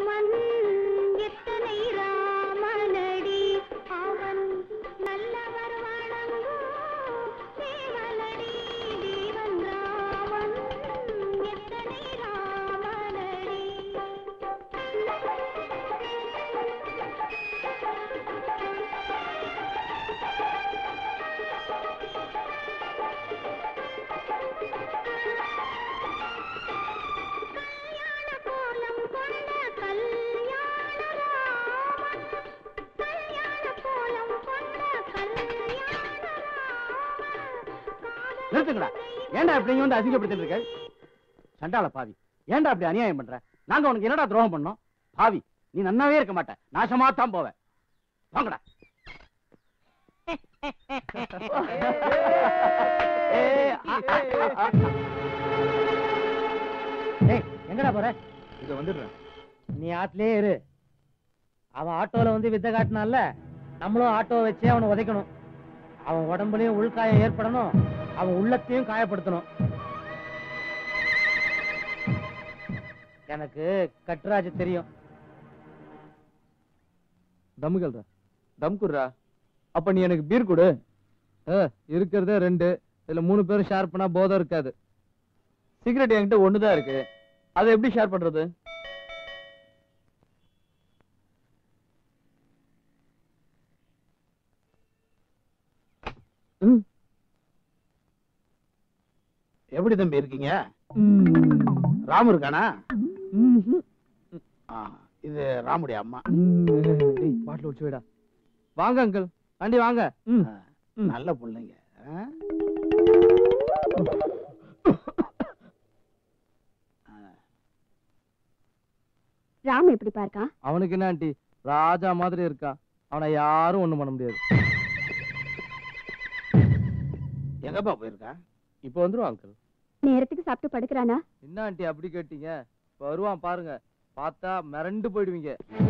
ராமன் எத்தனை ராமனடி அவன் நல்லவர் வணங்கும் தேவனடி தேவன் ராமன் எத்தனை ராமனடி கல்யாண கோலம் கொண்ட கல்யாண ராமன் கல்யாண கோலம் கொண்ட கல்யாண ராமன் நிறுத்துங்கடா ஏன்டா இப்படி இங்க வந்து அசிங்கப்படுத்திட்டு இருக்க சண்டாள பாவி ஏன்டா அப்படி அநியாயம் பண்ற நாங்க உனக்கு என்னடா துரோகம் பண்ணோம் பாவி நீ நன்னாவே இருக்க மாட்ட நாசமா தான் போவ வாங்கடா ஏய், ஆ, ஆ, ஆ, ஆ. ஏய், எங்கடா போற இத வந்துடுறேன் நீ ஆட்லயே இரு அவன் ஆட்டோல வந்து வித்த காட்டினான்ல நம்மளும் ஆட்டோ வச்சே அவனை உதைக்கணும் அவன் உடம்புலயும் உள்காயம் ஏற்படணும் அவன் உள்ளத்தையும் காயப்படுத்தணும் எனக்கு கட்டுராஜ் தெரியும் தம் கல்றா தம் குடுறா அப்ப நீ எனக்கு பீர் கொடு ஆ, இருக்கிறதே ரெண்டு இதுல மூணு பேரும் ஷேர் பண்ணா போதும் இருக்காது சிகரெட் என்கிட்ட ஒண்ணுதான் இருக்கு அதை எப்படி ஷேர் பண்றது ம். எப்படி தம்பி இருக்கீங்க ராமு இருக்கானா ம்ஹும். ஆ, இது ராமுடைய அம்மா ம், டேய், பாட்டில் வச்சு வைடா வாங்க அங்கிள் ஆண்டி வாங்க ம். ஆ, ம். நல்ல பிள்ளைங்க ஆ? ராம் எப்படி பார்க்கா அவனுக்கு என்ன ஆண்டி ராஜா மாதிரி இருக்கான் அவனை யாரும் ஒண்ணும் பண்ண முடியாது எங்கப்பா போயிருக்கா இப்போ வந்துருவான் அங்கிள் நேரத்துக்கு சாப்பிட்டு படுக்கிறானா என்ன ஆண்டி அப்படி கேட்டீங்க இப்ப வருவான் பாருங்க பார்த்தா மிரண்டு போயிடுவீங்க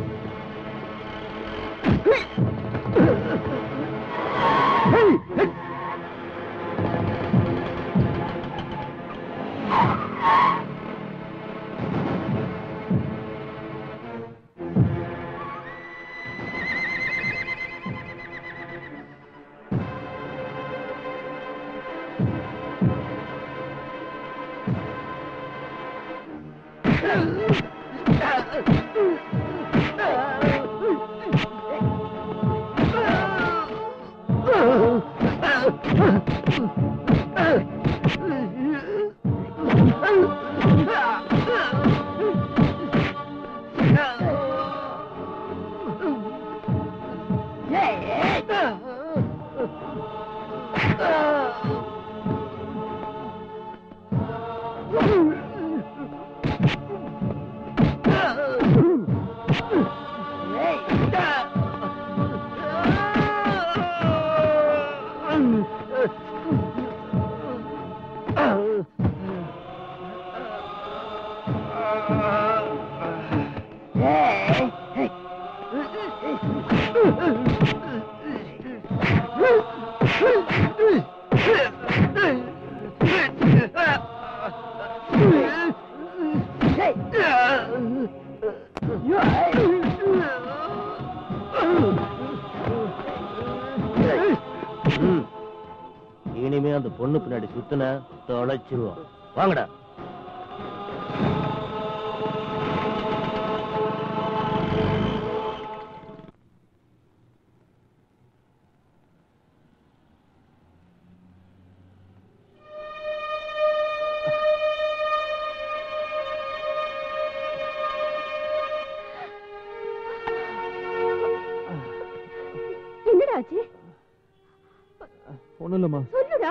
இனிமே அந்த பொண்ணு பின்னாடி சுத்தின தொலைச்சிருவோம் வாங்கடா என்னடா ஆச்சு ஒண்ணும் இல்லம்மா சொல்லுடா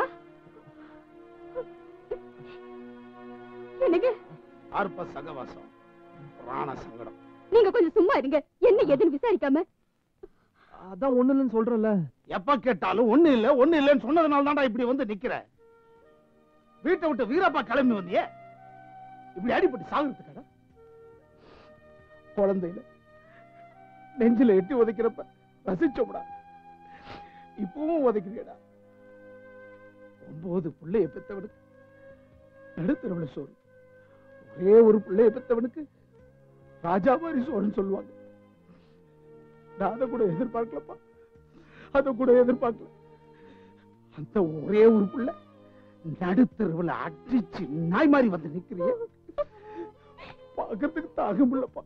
எனக்கு ஆர்ப்ப சகவாசம் பிராண சங்கடம் நீங்க கொஞ்சம் சும்மா இருங்க என்ன ஏதுன்னு விசாரிக்காம அதான் ஒண்ணு இல்லைன்னு சொல்றேன்ல எப்ப கேட்டாலும் ஒண்ணு இல்ல ஒண்ணு இல்லன்னு சொன்னதுனால தான்டா இப்படி வந்து நிக்கிற வீட்டை விட்டு வீரப்பா கிளம்பி வந்தியே இப்படி அடிபட்டு சாகுறதுக்காடா குழந்தையில நெஞ்சில எட்டி உதைக்கிறப்ப ரசிச்சோம்டா இப்பவும் உதைக்கிறியடா ஒன்பது பிள்ளைய பெத்தவனுக்கு நடுத்தரவுல சோறு ஒரே ஒரு பிள்ளைய பெத்தவனுக்கு ராஜா மாதிரி சோழன் சொல்லுவாங்க நான் அதை கூட எதிர்பார்க்கலப்பா அதை கூட எதிர்பார்க்கல அந்த ஒரே ஒரு புள்ள நடுத்தருவுல அடிச்சு நாய் மாதிரி வந்து நிக்கிறிய பாக்குறதுக்கு தாங்க முடியலப்பா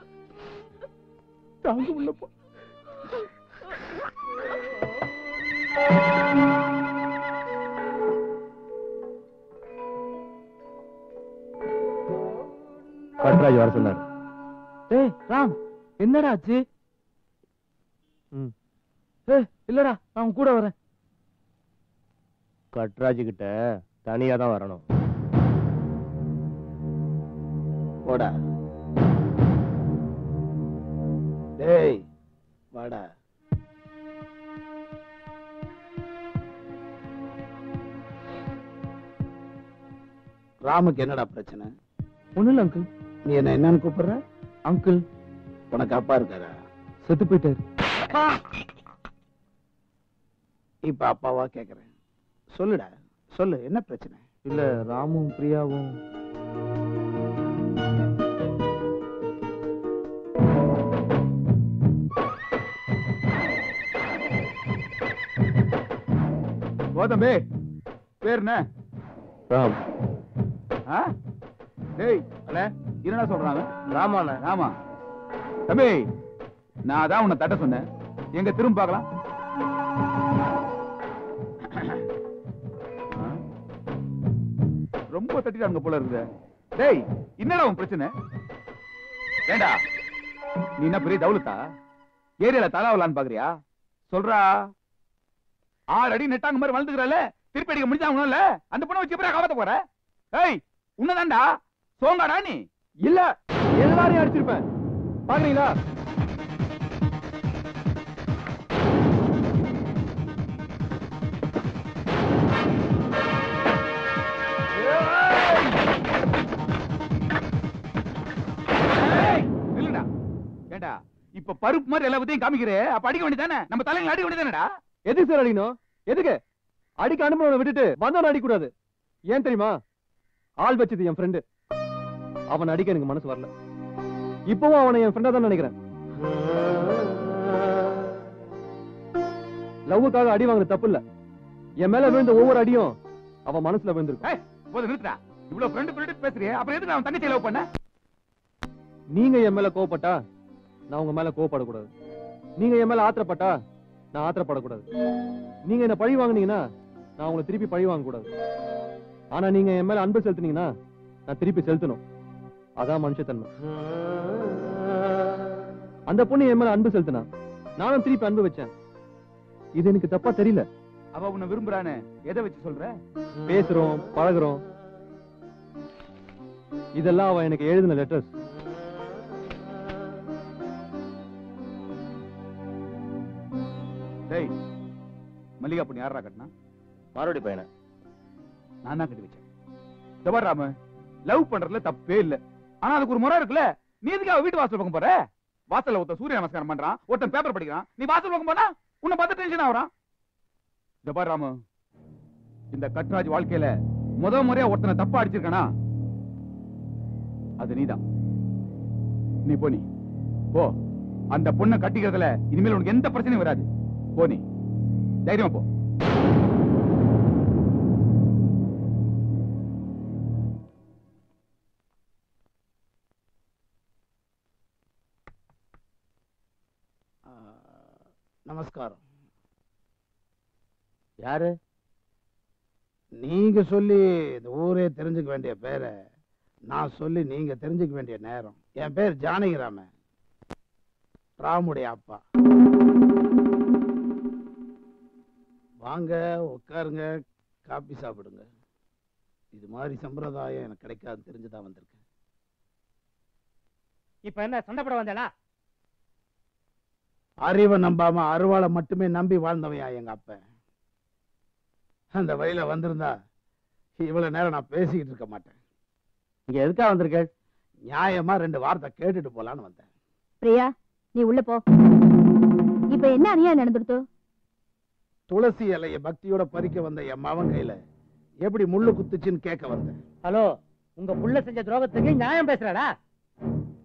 தாங்க முடியலப்பா கட்ராஜ் வர சொன்னார் ஏய் ராம் என்னடா ஆச்சு ம் ஏய் இல்லடா நான் உன் கூட வரேன் கட்ராஜ் கிட்ட தனியா தான் வரணும் போடா டேய் வாடா ராமுக்கு என்னடா பிரச்சனை ஒண்ணு இல்ல அங்கிள் நீ என்ன என்னன்னு கூப்பிடுற அங்கிள் உனக்கு அப்பா இருக்காரா செத்து போயிட்டாரு இப்ப அப்பாவா கேக்குறேன் சொல்லுடா சொல்லு என்ன பிரச்சனை இல்ல ராமும் பிரியாவும் கோதம்பே பேர் என்ன ராம் ஆ? டேய் அல என்னடா சொல்றாங்க ராமாண்ண ஆமா தம்பி நான் அதான் உன்னை தட்ட சொன்னேன் எங்க திரும்ப பார்க்கலாம் ஆ? ரொம்ப தட்டிட்டாங்க போல இருக்குது டேய் என்னடா உன் பிரச்சனை ஏண்டா நீ என்ன பெரிய தவுலத்தா ஏரியால தலாவலான்னு பாக்குறியா சொல்றா ஆறு அடி நெட்டாங்க மாதிரி வளர்ந்துக்கிறல திருப்பி அடிக்க முடிஞ்சாங்கல்ல அந்த பொண்ணை வச்சு எப்படி காப்பாத்த போற ஏய் உன்னதான்டா சோங்காடா நீ இல்ல எல்லாரையும் அடிச்சிருப்பேன் பாக்குறீங்களா ஏய், நில்லுடா ஏண்டா இப்ப பருப்பு மாதிரி எல்லா பத்தியும் காமிக்கிறே அப்ப அடிக்க வேண்டியதானே நம்ம தலைங்களை அடிக்க வேண்டியதானடா எதுக்கு சார் அடிக்கணும் எதுக்கு அடிக்க அனுப்புறவனை விட்டுட்டு வந்தவன அடிக்க கூடாது ஏன் தெரியுமா ஆள் வச்சது என் ஃப்ரெண்டு அவன் அடிக்க எனக்கு மனசு வரல இப்பவும் அவனை என் ஃப்ரெண்டா தான் நினைக்கிறேன் லவ்வுக்காக அடி வாங்குறது தப்பு இல்ல என் மேல விழுந்த ஒவ்வொரு அடியும் அவன் மனசுல விழுந்திருக்கும் ஏய், போதும் நிறுத்துடா இவ்வளவு ஃப்ரெண்டு ஃப்ரெண்டு பேசுறியே அப்புறம் எதுக்கு நான் தங்கச்சி லவ் பண்ண நீங்க என் மேல கோவப்பட்டா நான் உங்க மேல கோவப்படக்கூடாது நீங்க என் மேல ஆத்திரப்பட்டா நான் ஆத்திரப்படக்கூடாது நீங்க என்ன பழி வாங்குனீங்கன்னா நான் உங்களை திருப்பி பழி வாங்க கூடாது ஆனா நீங்க என் மேல அன்பு செலுத்துனீங்கன்னா நான் திருப்பி செலுத்தணும் அதான் மனுஷத்தன்மை அந்த பொண்ணு என் மேல அன்பு செலுத்தினா நானும் திருப்பி அன்பு வச்சேன் இது எனக்கு தப்பா தெரியல அவ உன்னை விரும்புறானே எதை வச்சு சொல்ற பேசுறோம் பழகுறோம் இதெல்லாம் அவ எனக்கு எழுதின லெட்டர்ஸ் டேய் மல்லிகா பொண்ணு யாரா கட்டினா மறுபடி பையனை நான் தான் கட்டி வச்சேன் தவறு ராம லவ் பண்றதுல தப்பே இல்ல ஆனா அதுக்கு ஒரு முறை இருக்குல்ல நீ எதுக்கு அவ வீட்டு வாசல் பக்கம் போற வாசல்ல ஒருத்தன் சூரிய நமஸ்காரம் பண்றான் ஒருத்தன் பேப்பர் படிக்கிறான் நீ வாசல் பக்கம் போனா உன்னை பார்த்து டென்ஷன் ஆகுறான் இந்த பாரு ராமு இந்த கட்ராஜ் வாழ்க்கையில முத முறையா ஒருத்தனை தப்பா அடிச்சிருக்கானா அது நீதான் நீ போ நீ போ அந்த பொண்ணை கட்டிக்கிறதுல இனிமேல் உனக்கு எந்த பிரச்சனையும் வராது போ நீ தைரியமா போ நமஸ்காரம் யாரு நீங்க சொல்லி இந்த ஊரே தெரிஞ்சுக்க வேண்டிய பேரை நான் சொல்லி நீங்க தெரிஞ்சுக்க வேண்டிய நேரம் என் பேர் ஜானகிராமன் ராமுடைய அப்பா வாங்க உட்காருங்க காபி சாப்பிடுங்க இது மாதிரி சம்பிரதாயம் எனக்கு கிடைக்காது தெரிஞ்சுதான் வந்திருக்கேன் இப்ப என்ன சண்டை போட வந்தேனா அறிவை நம்பாம அருவாளை மட்டுமே நம்பி வாழ்ந்தவையா எங்க அப்பன் அந்த வழியில வந்திருந்தா இவ்வளவு நேரம் நான் பேசிக்கிட்டு இருக்க மாட்டேன் இங்க எதுக்கா வந்திருக்க நியாயமா ரெண்டு வார்த்தை கேட்டுட்டு போலான்னு வந்தேன் பிரியா நீ உள்ள போ இப்ப என்ன அநியாயம் நடந்துடுத்து துளசி இலைய பக்தியோட பறிக்க வந்த என் மவன் கையில எப்படி முள்ளு குத்துச்சுன்னு கேட்க வந்தேன் ஹலோ உங்க புள்ள செஞ்ச துரோகத்துக்கு நியாயம் பேசுறடா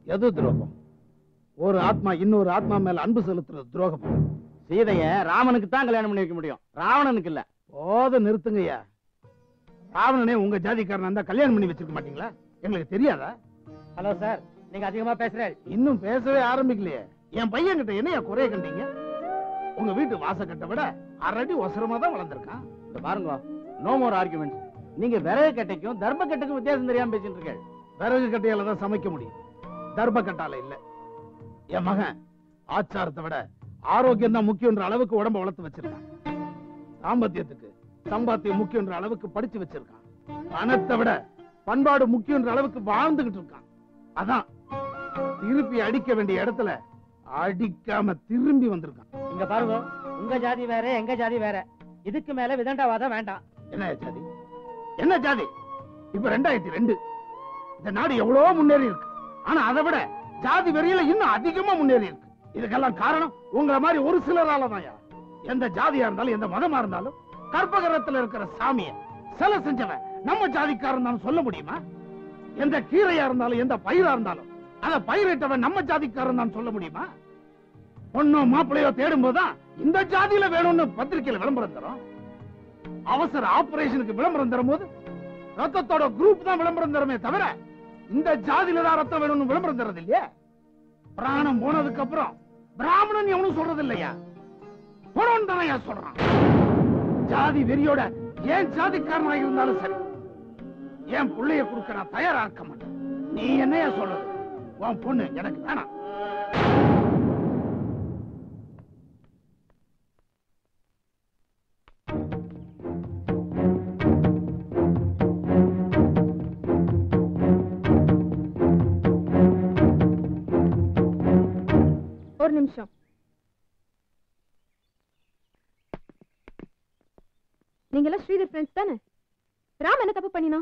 எது துரோகம் ஒரு ஆத்மா இன்னொரு ஆத்மா மேல அன்பு செலுத்துறது துரோகம் சீதைய ராமனுக்கு தான் கல்யாணம் பண்ணி வைக்க முடியும் ராவணனுக்கு இல்ல போத நிறுத்துங்கய்யா ராவணனே உங்க ஜாதிக்காரனா இருந்தா கல்யாணம் பண்ணி வச்சிருக்க மாட்டீங்களா எங்களுக்கு தெரியாதா ஹலோ சார் நீங்க அதிகமா பேசுறேன் இன்னும் பேசவே ஆரம்பிக்கலையே என் பையன் கிட்ட என்னையா குறைய கண்டீங்க உங்க வீட்டு வாசக்கட்டை விட அரடி ஒசரமா தான் வளர்ந்துருக்கான் இந்த பாருங்க நோ மோர் ஆர்குமெண்ட்ஸ் நீங்க விறகு கட்டைக்கும் தர்ம கட்டைக்கும் வித்தியாசம் தெரியாம பேசிட்டு இருக்கேன் விறகு கட்டையால தான் சமைக்க முடியும் தர்ம கட்டால இல்ல என் மகன் ஆச்சாரத்தை விட ஆரோக்கியம் தான் முக்கியன்ற அளவுக்கு உடம்ப வளர்த்து வச்சிருக்கான் தாம்பத்தியத்துக்கு சம்பாத்தியம் முக்கியன்ற அளவுக்கு படிச்சு வச்சிருக்கான் பணத்தை விட பண்பாடு முக்கியன்ற அளவுக்கு வாழ்ந்துகிட்டு இருக்கான் அதான் திருப்பி அடிக்க வேண்டிய இடத்துல அடிக்காம திரும்பி வந்திருக்கான் இங்க பாருங்க உங்க ஜாதி வேற எங்க ஜாதி வேற இதுக்கு மேல விதண்டாவாதம் வேண்டாம் என்ன ஜாதி என்ன ஜாதி இப்ப ரெண்டாயிரத்தி ரெண்டு இந்த நாடு எவ்வளவோ முன்னேறி இருக்கு ஆனா அதை விட ஜாதி வெறியில இன்னும் அதிகமா முன்னேறி இருக்கு இதுக்கெல்லாம் காரணம் உங்களை மாதிரி ஒரு சிலரால தான் எந்த ஜாதியா இருந்தாலும் எந்த மதமா இருந்தாலும் கற்பகரத்துல இருக்கிற சாமிய சிலை செஞ்சவன் நம்ம ஜாதிக்காரன் தான் சொல்ல முடியுமா எந்த கீரையா இருந்தாலும் எந்த பயிரா இருந்தாலும் அத பயிரிட்டவன் நம்ம ஜாதிக்காரன் தான் சொல்ல முடியுமா பொண்ணோ மாப்பிள்ளையோ தேடும் போதுதான் இந்த ஜாதியில வேணும்னு பத்திரிக்கையில விளம்பரம் தரும் அவசர ஆபரேஷனுக்கு விளம்பரம் தரும் போது ரத்தத்தோட குரூப் தான் விளம்பரம் தருமே தவிர இந்த ஜாதியில தான் ரத்தம் வேணும்னு விளம்பரம் தரது இல்லையா பிராணம் போனதுக்கு அப்புறம் பிராமணன் எவனும் சொல்றது இல்லையா போனோன்னு தானே சொல்றான் ஜாதி வெறியோட ஏன் ஜாதிக்காரனா இருந்தாலும் சரி என் புள்ளைய கொடுக்க நான் தயாரா இருக்க மாட்டேன் நீ என்னையா சொல்றது உன் பொண்ணு எனக்கு வேணாம் ஒரு நிமிஷம் நீங்க எல்லாம் ஸ்ரீதர் ஃப்ரெண்ட்ஸ் தானே ராம் என்ன தப்பு பண்ணினா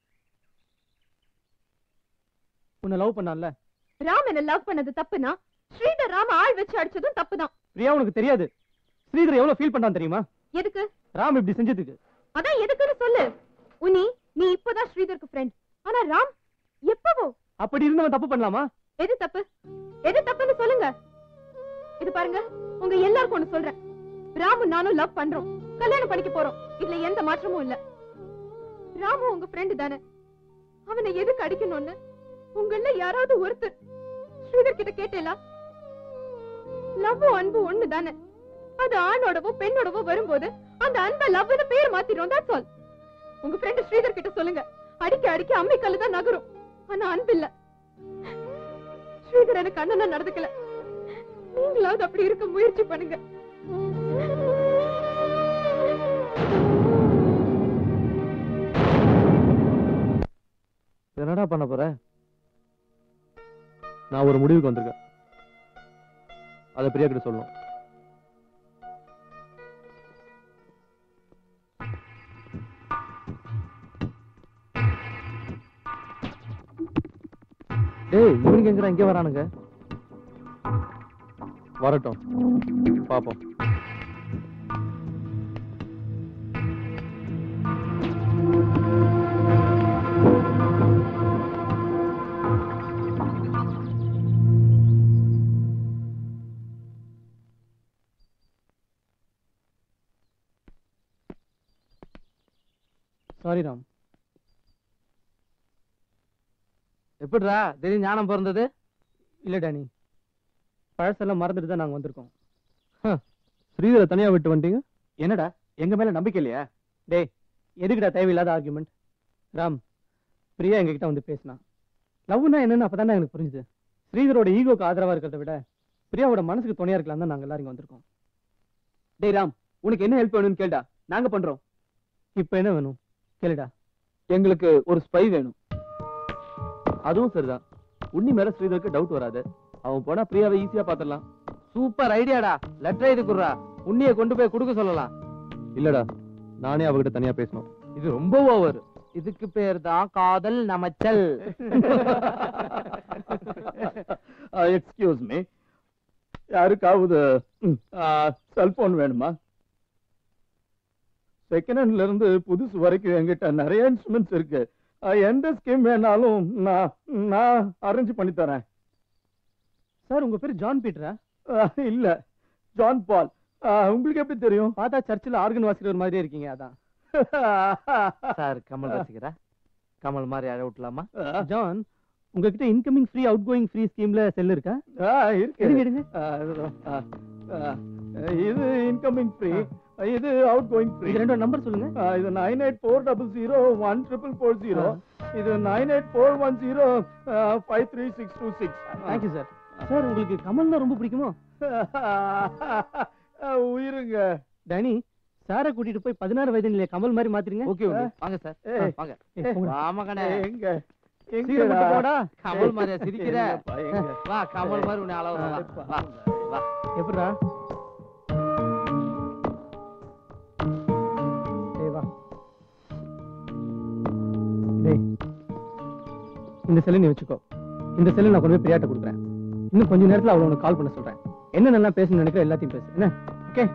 உன்னை லவ் பண்ணான்ல ராம் என்ன லவ் பண்ணது தப்புனா ஸ்ரீதர் ராம ஆள் வச்சு அடிச்சதும் தப்புதான் பிரியா உனக்கு தெரியாது ஸ்ரீதர் எவ்வளவு ஃபீல் பண்ணான் தெரியுமா எதுக்கு ராம் இப்படி செஞ்சதுக்கு அதான் எதுக்குன்னு சொல்லு உனி நீ இப்பதான் ஸ்ரீதருக்கு ஃப்ரெண்ட் ஆனா ராம் எப்பவோ அப்படி இருந்தவன் தப்பு பண்ணலாமா எது தப்பு எது தப்புன்னு சொல்லுங்க இது பாருங்க உங்க எல்லாருக்கும் ஒண்ணு சொல்றேன் ராமு நானும் லவ் பண்றோம் கல்யாணம் பண்ணிக்க போறோம் இதுல எந்த மாற்றமும் இல்ல ராமு உங்க ஃப்ரெண்டு தானே அவனை எதுக்கு அடிக்கணும்னு உங்கள யாராவது ஒருத்தர் ஸ்ரீதர் கிட்ட கேட்டேலா லவ்வும் அன்பு ஒண்ணு தானே அது ஆணோடவோ பெண்ணோடவோ வரும்போது அந்த அன்பை லவ்னு பேர் மாத்திரும் that's all உங்க ஃப்ரெண்ட் ஸ்ரீதர் கிட்ட சொல்லுங்க அடிக்க அடிக்க அம்மிக்கல்லு தான் நகரும் ஆனா அன்பு இல்ல ஸ்ரீதர் எனக்கு அண்ணனா நடந்துக்கல நீங்களாவது அப்படி இருக்க முயற்சி பண்ணுங்க என்னடா பண்ண போற நான் ஒரு முடிவுக்கு வந்திருக்கேன் அதை பிரியா கிட்ட சொல்லணும் டேய் இவனுக்கு எங்கடா இங்க வரானுங்க வரட்டும் பாப்போம் சாரி ராம் எப்படிடா திடீர் ஞானம் பிறந்தது இல்ல டானி பழசெல்லாம் மறந்துட்டு தான் நாங்க வந்திருக்கோம் ஸ்ரீதரை தனியா விட்டு வந்துட்டீங்க என்னடா எங்க மேல நம்பிக்கை இல்லையா டேய் எதுக்குடா தேவையில்லாத ஆர்குமெண்ட் ராம் பிரியா எங்ககிட்ட வந்து பேசினா லவ்னா என்னன்னு அப்பதானே எனக்கு புரிஞ்சுது ஸ்ரீதரோட ஈகோக்கு ஆதரவா இருக்கிறத விட பிரியாவோட மனசுக்கு துணையா இருக்கலாம் தான் நாங்க எல்லாரும் இங்க வந்திருக்கோம் டேய் ராம் உனக்கு என்ன ஹெல்ப் வேணும்னு கேளுடா நாங்க பண்றோம் இப்போ என்ன வேணும் கேளுடா எங்களுக்கு ஒரு ஸ்பை வேணும் அதுவும் சரிதான் உன்னி மேல ஸ்ரீதருக்கு டவுட் வராது அவன் போனா பிரியாவை ஈஸியா பாத்திரலாம் சூப்பர் ஐடியாடா லெட்டர் எழுதி குடுறா உன்னிய கொண்டு போய் கொடுக்க சொல்லலாம் இல்லடா நானே அவகிட்ட தனியா பேசணும் இது ரொம்ப ஓவர் இதுக்கு பேர் தான் காதல் நமச்சல் எக்ஸ்கியூஸ் மீ யாருக்காவது செல்போன் வேணுமா செகண்ட் ஹேண்ட்ல இருந்து புதுசு வரைக்கும் என்கிட்ட நிறைய இன்ஸ்ட்ருமெண்ட்ஸ் இருக்கு அஹ், எந்த ஸ்கீம் வேணாலும் நான் நான் அரேஞ்ச் பண்ணி தரேன் சார் உங்க பேர் ஜான் பீட்டரா இல்ல ஜான் பால் ஆஹ், உங்களுக்கு எப்படி தெரியும் பார்த்தா சர்ச்சில் ஆர்கன் வாசிக்கிற மாதிரியே இருக்கீங்க அதான் சார் கமல் ரசிக்கிறா கமல் மாதிரி அழ விட்டலாமா ஜான் உங்ககிட்ட incoming free outgoing free ஸ்கீம்ல செல் இருக்கா இருக்கு எடுங்க எடுங்க ஆஹ், இதுதான். ஆஹ், ஆஹ், இது இன்கமிங் ஃப்ரீ இது அவுட் கோயிங் ஃப்ரீ இது ரெண்டு நம்பர் சொல்லுங்க இது nine eight four double zero one triple four zero இது nine eight four one zero five three six two six thank you sir sir உங்களுக்கு கமல்னா ரொம்ப பிடிக்குமோ உயிருங்க டேனி சாரை கூட்டிட்டு போய் பதினாறு வயது நிலைய கமல் மாதிரி மாத்திருங்க ஓகே ஓகே வாங்க சார் ஏய். வாங்க ஏய், போங்கடா. வாமகனே எங்க சீக்கிரம் கொண்டு போடா கமல் மாதிரியா சிரிக்கிற எங்கப்பா, எங்க? வா கமல் மாதிரி உன்னை அளவு வா வா எப்படிடா ஏய் வா டேய் இந்த செல்லை நீ வச்சுக்கோ இந்த செல்லை நான் கொண்டு போய் பிரியாட்ட கொடுக்குறேன் இன்னும் கொஞ்ச நேரத்துல அவளை உனக்கு கால் பண்ண சொல்றேன் என்ன நல்லா பேசணும்னு நினைக்கிற எல்லாத்தையும் பேசு என்ன ஓகே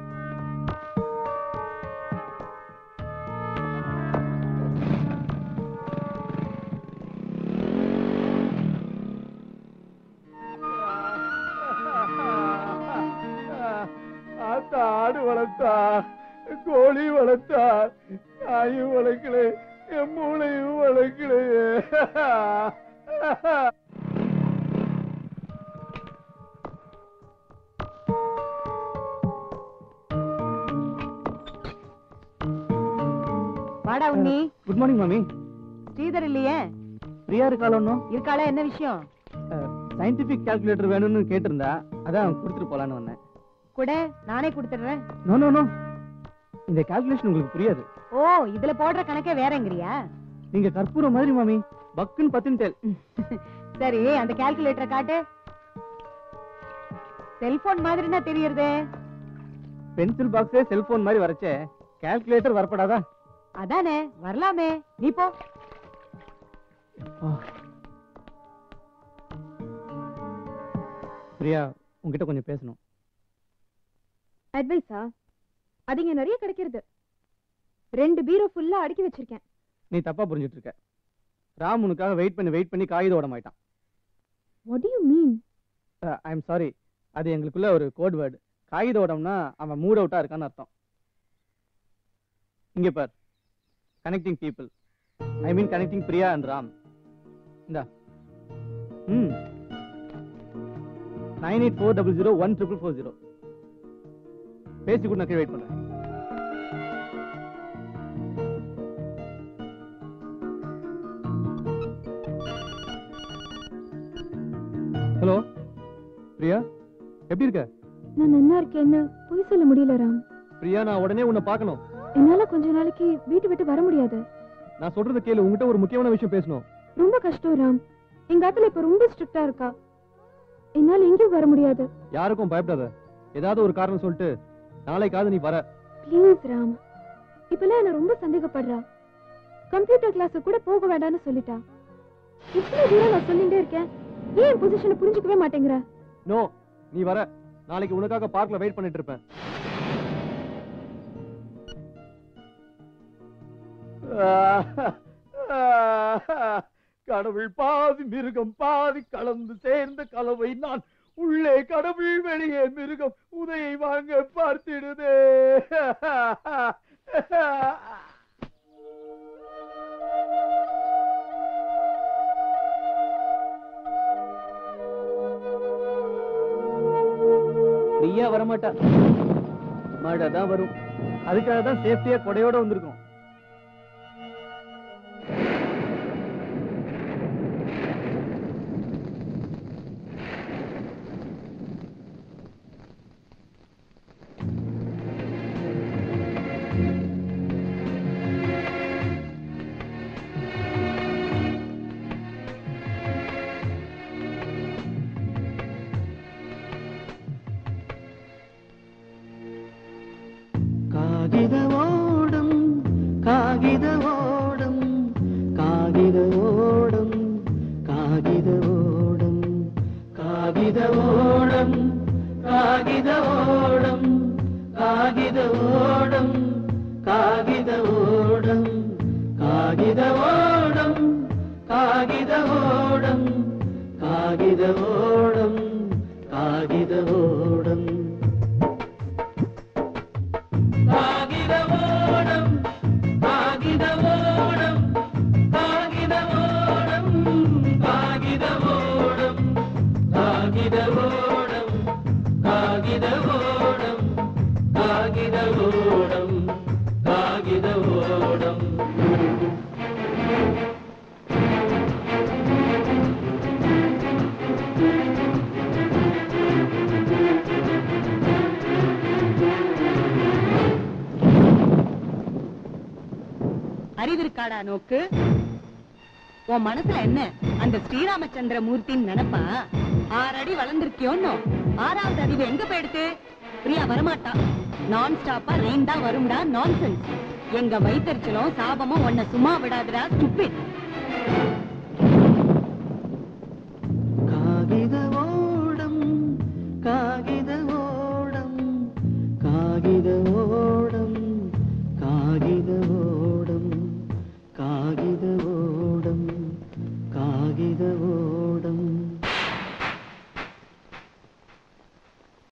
ஆத்தா ஆடு வளர்த்தா கோழி வளர்த்தா நாயும் வளர்க்கல என் மூளையும் வளர்க்கலையே வாடா உண்ணி குட் மார்னிங் மாமி ஸ்ரீதர் இல்லையே ஃப்ரீயா இருக்காளோ ஒன்றும் இருக்காளா என்ன விஷயம் சயின்டிபிக் கால்குலேட்டர் வேணும்னு கேட்டிருந்தா அதான் கொடுத்துட்டு போலான்னு வந்தேன் கூட நானே கொடுத்துடுறேன் நோ நோ நோ இந்த கால்குலேஷன் உங்களுக்கு புரியாது ஓ இதுல போடுற கணக்கே வேறங்கிறியா நீங்க கற்பூரம் மாதிரி மாமி பக்குன்னு பத்துன்னு தேல் சரி அந்த கால்குலேட்டரை காட்டு செல்போன் மாதிரினா தெரியறதே பென்சில் பாக்ஸே செல்போன் மாதிரி வரைச்சே கால்குலேட்டர் வரப்படாதா அதானே வரலாமே நீ போ பிரியா உங்ககிட்ட கொஞ்சம் பேசணும் அட்வைஸா அது இங்க நிறைய கிடைக்கிறது ரெண்டு பீரோ ஃபுல்லா அடுக்கி வச்சிருக்கேன் நீ தப்பா புரிஞ்சிட்டு இருக்க ராம் உனக்காக வெயிட் பண்ணி வெயிட் பண்ணி காகிதம் ஓட மாட்டான் what do you mean I am sorry அது எங்களுக்குள்ள ஒரு கோட் வேர்டு காகித ஓடம்னா அவன் மூட் அவுட்டா இருக்கான்னு அர்த்தம் இங்க பார் connecting people I mean connecting Priya and Ram இந்தா ம் nine eight four double zero one triple four zero பேசி கூட நான் வெயிட் பண்றேன் ஹலோ பிரியா எப்படி இருக்க நான் நல்லா இருக்கேன்னு பொய் சொல்ல முடியல ராம் பிரியா நான் உடனே உன்னை பார்க்கணும் என்னால கொஞ்ச நாளைக்கு வீட்டு விட்டு வர முடியாது நான் சொல்றத கேளு உங்ககிட்ட ஒரு முக்கியமான விஷயம் பேசணும் ரொம்ப கஷ்டம் ராம் எங்க ஆத்துல இப்ப ரொம்ப ஸ்ட்ரிக்டா இருக்கா என்னால எங்கேயும் வர முடியாது யாருக்கும் பயப்படாத ஏதாவது ஒரு காரணம் சொல்லிட்டு நாளைக்காவது நீ வர ப்ளீஸ் ராம் இப்பெல்லாம் என்ன ரொம்ப சந்தேகப்படுறா கம்ப்யூட்டர் கிளாஸ் கூட போக வேண்டாம்னு சொல்லிட்டா இவ்வளவு தூரம் நான் சொல்லிட்டே இருக்கேன் ஏன் என் பொசிஷனை புரிஞ்சுக்கவே மாட்டேங்கிற நோ நீ வர நாளைக்கு உனக்காக பார்க்ல வெயிட் பண்ணிட்டு இருப்பேன் கடவுள் பாதி மிருகம் பாதி கலந்து சேர்ந்த கலவை நான் உள்ளே கடவுள் வெளியே மிருகம் உதையை வாங்க பார்த்திடுதே ஃப்ரீயா வரமாட்டா மழை தான் வரும் அதுக்காக தான் சேஃப்டியா கொடையோட வந்திருக்கோம் காகித ஓடும் காகித ஓடும் காகித ஓடும் காகித ஓடும் காகித ஓடும் காகித ஓடும் காகித ஓடும் காகித ஓடும் காகித ஓடும் காகித ஓடும் காகித ஓடும் காகித ஓடம் காகித ஓடம் காகித ஓடம் காகித ஓடம் காகித ஓடம் காகித ஓடம் காகித ஓடம் காகித ஓடம் காகித ஓடம் அறிவிருக்காடா நோக்கு உன் மனசுல என்ன அந்த ஸ்ரீராமச்சந்திர மூர்த்தின்னு நினைப்பா ஆறு அடி வளர்ந்திருக்கியோன்னு ஆறாவது அறிவு எங்க போயிடுத்து பிரியா வரமாட்டா நான் ஸ்டாப்பா ரெயின் தான் வரும்டா நான்சென்ஸ் எங்க வயிற்றுச்சலும் சாபமும் உன்னை சும்மா விடாதுடா stupid காகித ஓடம் காகித ஓடம் காகித